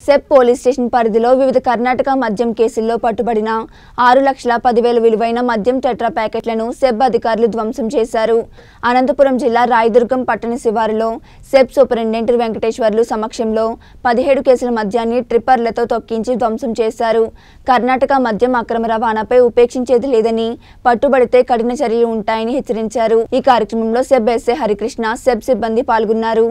సెప్ police station పరిధిలో వివిధ కర్ణాటక మద్యం కేసుల్లో పట్టుబడిన ఆరు లక్షల పదివేల విలువైన మద్యం టెట్రా ప్యాకెట్లను సెబ్ అధికారులు ధ్వంసం చేశారు అనంతపురం జిల్లా రాయదుర్గం పట్టణ శివారులో సెబ్ సూపరింటెండెంట్ వెంకటేశ్వర్లు సమక్షంలో పదిహేడు కేసుల మద్యాన్ని ట్రిప్పర్లతో తొక్కించి ధ్వంసం చేశారు కర్ణాటక మద్యం అక్రమ రవాణాపై ఉపేక్షించేది లేదని పట్టుబడితే కఠిన చర్యలు ఉంటాయని హెచ్చరించారు ఈ కార్యక్రమంలో సెబ్ ఎస్ఏ హరికృష్ణ సెబ్ సిబ్బంది పాల్గొన్నారు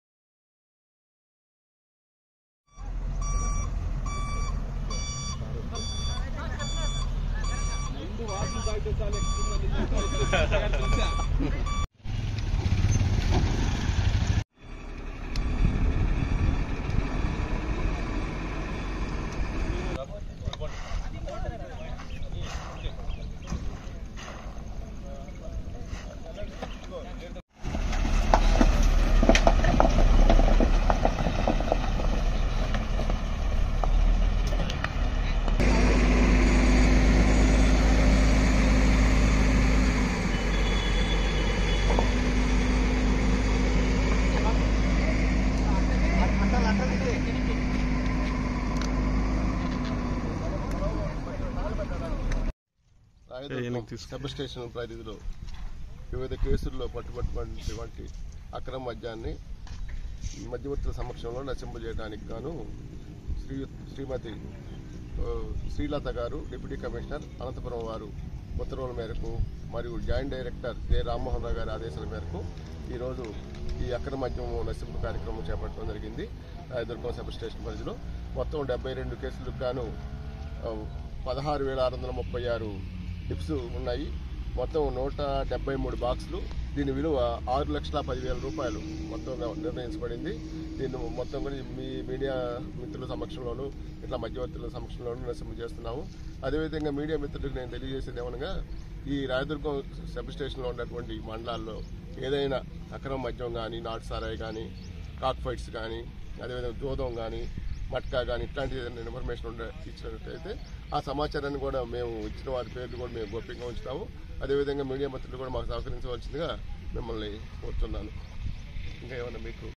రాయదుర్గం సబ్ స్టేషన్ పరిధిలో వివిధ కేసుల్లో పట్టుబట్టినటువంటి అక్రమ మద్యాన్ని మధ్యవర్తుల సమక్షంలో నశింపజేయడానికి గాను శ్రీ శ్రీమతి ఆ, శ్రీలత గారు డిప్యూటీ కమిషనర్ అనంతపురం వారు ఉత్తర్వుల మేరకు మరియు joint director J Rammohan Rao గారి ఆదేశాల మేరకు ఈరోజు ఈ అక్రమ మద్యం నశింపు కార్యక్రమం చేపట్టడం జరిగింది రాయదుర్గం సబ్ స్టేషన్ పరిధిలో మొత్తం డెబ్బై రెండు కేసులకు గాను ఆ, పదహారు వేల ఆరు వందల ముప్పై ఆరు డిప్స్ ఉన్నాయి మొత్తం నూట డెబ్బై మూడు బాక్సులు దీని విలువ ఆరు లక్షల పదివేల రూపాయలు మొత్తం నిర్ణయించబడింది దీన్ని మొత్తం కూడా మీ మీడియా మిత్రుల సమక్షంలోనూ ఇట్లా మధ్యవర్తుల సమక్షంలోనూ నశింప చేస్తున్నాము అదేవిధంగా మీడియా మిత్రులకు నేను తెలియజేసేది ఏమనగా ఈ రాయదుర్గం సబ్ స్టేషన్లో ఉన్నటువంటి మండలాల్లో ఏదైనా అక్రమ మద్యం కానీ నాటు సారాయి కానీ కాక్ ఫైట్స్ కానీ అదేవిధంగా జోదం కానీ మట్కా కానీ ఇట్లాంటి ఏదైనా ఇన్ఫర్మేషన్ ఉండే ఇచ్చినట్టయితే ఆ సమాచారాన్ని కూడా మేము ఇచ్చిన వారి పేర్లు కూడా మేము గోప్యంగా ఉంచుతాము అదేవిధంగా మీడియా మంత్రులు కూడా మాకు సహకరించవలసిందిగా మిమ్మల్ని కోరుతున్నాను ఇంకా ఏమైనా మీకు